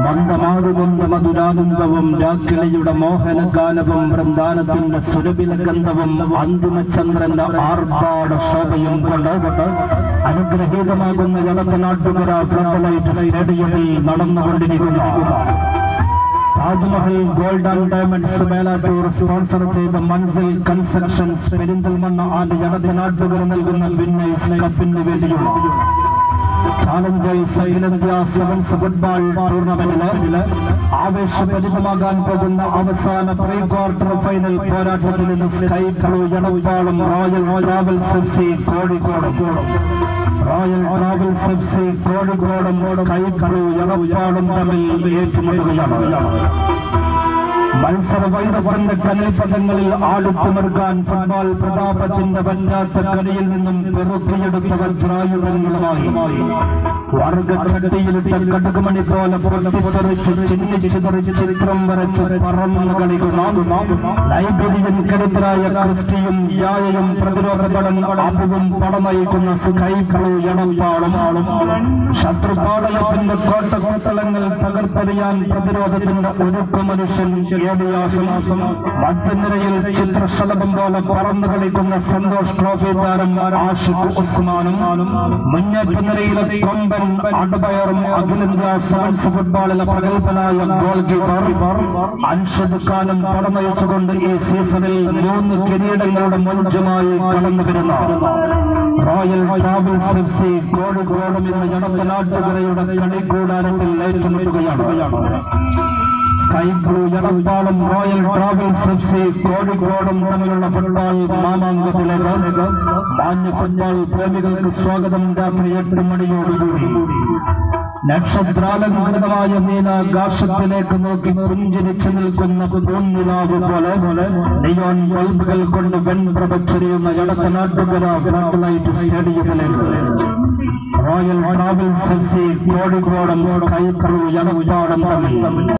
മന്ദമാറുകൊണ്ട് മധുരാനന്ദവും രാക്കിളിയുടെ മോഹനഗാനവും വൃന്ദാനത്തിന്റെ സുരഭില ഗന്ധവും അന്തിമചന്ദ്രന്റെ ആർഭാട ശോഭയും കൊണ്ട് അനുഗ്രഹീതമാകുന്ന ജലത്തനാട്ടുപുര flood light സ്റ്റേഡിയത്തിൽ നടന്നുകൊണ്ടിരിക്കുന്നു Taj Mahal gold and diamonds Melattur sponsor ചെയ്ത മൻസിൽ കൺസ്ട്രക്ഷൻസ് പെരിന്തൽമണ്ണ ആൻഡ് ജനത്തിനാട്ടുകർ നൽകുന്ന വിന്നേഴ്സ് കപ്പിന് വേണ്ടിയുള്ള ചാലഞ്ചേഴ്സ് അഖിലേന്ത്യാ സെവൻസ് ഫുട്ബോൾ ടൂർണമെന്റില് ആവേശഭരിതമാകാൻ പോകുന്ന അവസാന പ്രീ ക്വാർട്ടർ ഫൈനൽ പോരാട്ടത്തിൽ നിന്ന് സ്കൈ ബ്ലൂ എടപ്പാളും റോയൽ ട്രാവൽസ് എഫ് സി കോഴിക്കോടും റോയൽ ട്രാവൽസ് എഫ് സി കോഴിക്കോടും സ്കൈ ബ്ലൂ എടപ്പാളും തമ്മിൽ ഏറ്റുമുട്ടുകയാണ് മത്സര വൈദഗ്ധ്യന്റെ കനൽപഥങ്ങളിൽ ആടുത്തുമർക്കാൻ ഫുട്ബോൾ പ്രതാപത്തിന്റെ വല്ലാത്ത കരയിൽ നിന്നും പെറുക്കിയെടുത്ത വജ്രായുധങ്ങളുമായി വർഗച്ചട്ടിയിലിട്ട കടുകുമണി പോലെ പൊട്ടിത്തെറിച്ച് ചിന്നിച്ചിതറിച്ച് ചിത്രം വരച്ച് പറന്നു കളിക്കുന്ന ലൈബ്രറിയൻ കരുത്തരായ ക്രിസ്റ്റിയും യായയും പ്രതിരോധപടൻ അബുവും പടനയിക്കുന്ന സ്കൈ കളു എണപ്പാളും ശത്രുപാളയത്തിന്റെ കോട്ടകോട്ടലങ്ങൾ തകർത്തെറിയാൻ പ്രതിരോധത്തിന്റെ ഒരുക്ക മനുഷ്യൻ ഏടിയാസം മധ്യനിരയിൽ ചിത്രശലഭം പോലെ പറന്നു കളിക്കുന്ന സന്തോഷ് ട്രോഫി താരം ആഷിഖ് ഉസ്മാനും മുന്നേറ്റ നിരയിലെ കൊമ്പൻ അഡബയറും അഖിലേന്ത്യാ സെവൻസ് ഫുട്ബോളിലെ പ്രഗത്ഭനായ ഗോൾ കീപ്പർ അൻഷദ് ഖാനും പടനയിച്ചുകൊണ്ട് ഈ സീസണിൽ മൂന്ന് കിരീടങ്ങളുടെ മൊഞ്ചുമായി കടന്നു വരുന്ന റോയൽ ട്രാവൽസ് എഫ് സി കോഴിക്കോടും ഇന്ന് ജനത്തനാട്ടുകരയുടെ കളിക്കൂടാരത്തിൽ ഏറ്റുമുട്ടുകയാണ് സ്കൈ ബ്ലൂ എടപ്പാളും റോയൽ ട്രാവൽസ് എഫ് സി കോഴിക്കോടും തമ്മിലുള്ള ഫുട്ബോൾ മാമാങ്കത്തിലേക്ക് മാന്യ ഫുട്ബോൾ പ്രേമികൾക്ക് സ്വാഗതം രാത്രി എട്ട് മണിയോടുകൂടി നക്ഷത്രാലങ്കൃതമായ നീലാകാശത്തിലേക്ക് നോക്കി പുഞ്ചിരിച്ചു നിൽക്കുന്ന പൂന്നിലാവ് പോലെ നിയോൺ ബൾബുകൾ കൊണ്ട് വെൺപ്രഭച്ചെറിയുന്ന എടത്തനാട്ടുകര ഫ്ലഡ് ലൈറ്റ് സ്റ്റേഡിയത്തിലേക്ക് റോയൽ ട്രാവൽസ് എഫ് സി കോഴിക്കോടും സ്കൈ ബ്ലൂ എടപ്പാടും തമ്മിൽ